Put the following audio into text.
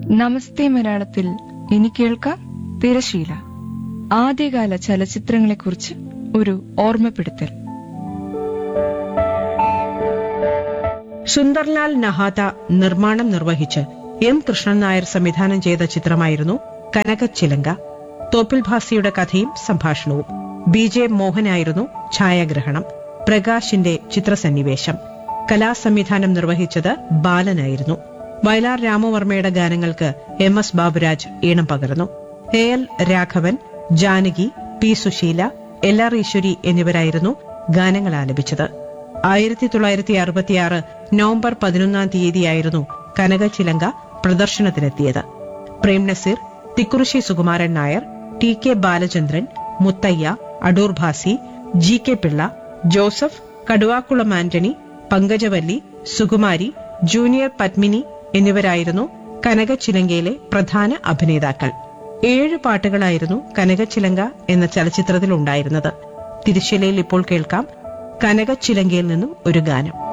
നമസ്തേ മലയാളത്തിൽ ഇനി കേൾക്കാം തിരശീല ആദ്യകാല ചലച്ചിത്രങ്ങളെക്കുറിച്ച് ഒരു ഓർമ്മപ്പെടുത്തൽ സുന്ദർലാൽ നഹാത നിർമ്മാണം നിർവഹിച്ച് എം കൃഷ്ണൻ നായർ സംവിധാനം ചെയ്ത ചിത്രമായിരുന്നു കനകച്ചിലങ്ക തോപ്പിൽ ഭാസിയുടെ കഥയും സംഭാഷണവും ബി ജെ മോഹനായിരുന്നു ഛായാഗ്രഹണം പ്രകാശിന്റെ ചിത്രസന്നിവേശം കലാസംവിധാനം നിർവഹിച്ചത് ബാലനായിരുന്നു വയലാർ രാമവർമ്മയുടെ ഗാനങ്ങൾക്ക് എം എസ് ബാബുരാജ് ഈണം പകർന്നു A L Raghavan Janaki P Susheela L R Eeswari എന്നിവരായിരുന്നു ഗാനങ്ങൾ ആലപിച്ചത് ആയിരത്തി തൊള്ളായിരത്തി അറുപത്തിയാറ് നവംബർ പതിനൊന്നാം തീയതിയായിരുന്നു കനകച്ചിലങ്ക പ്രദർശനത്തിനെത്തിയത് Prem Nazir Thikkurissy Sukumaran Nair T K Balachandran Muthaiah Adoor Bhasi G K Pillai Joseph Kaduvakulam Antony Pankajavalli Sukumari junior Padmini എന്നിവരായിരുന്നു കനകച്ചിലങ്കയിലെ പ്രധാന അഭിനേതാക്കൾ ഏഴ് പാട്ടുകളായിരുന്നു കനകച്ചിലങ്ക എന്ന ചലച്ചിത്രത്തിൽ ഉണ്ടായിരുന്നത് തിരുശിലയിൽ ഇപ്പോൾ കേൾക്കാം കനകച്ചിലങ്കയിൽ നിന്നും ഒരു ഗാനം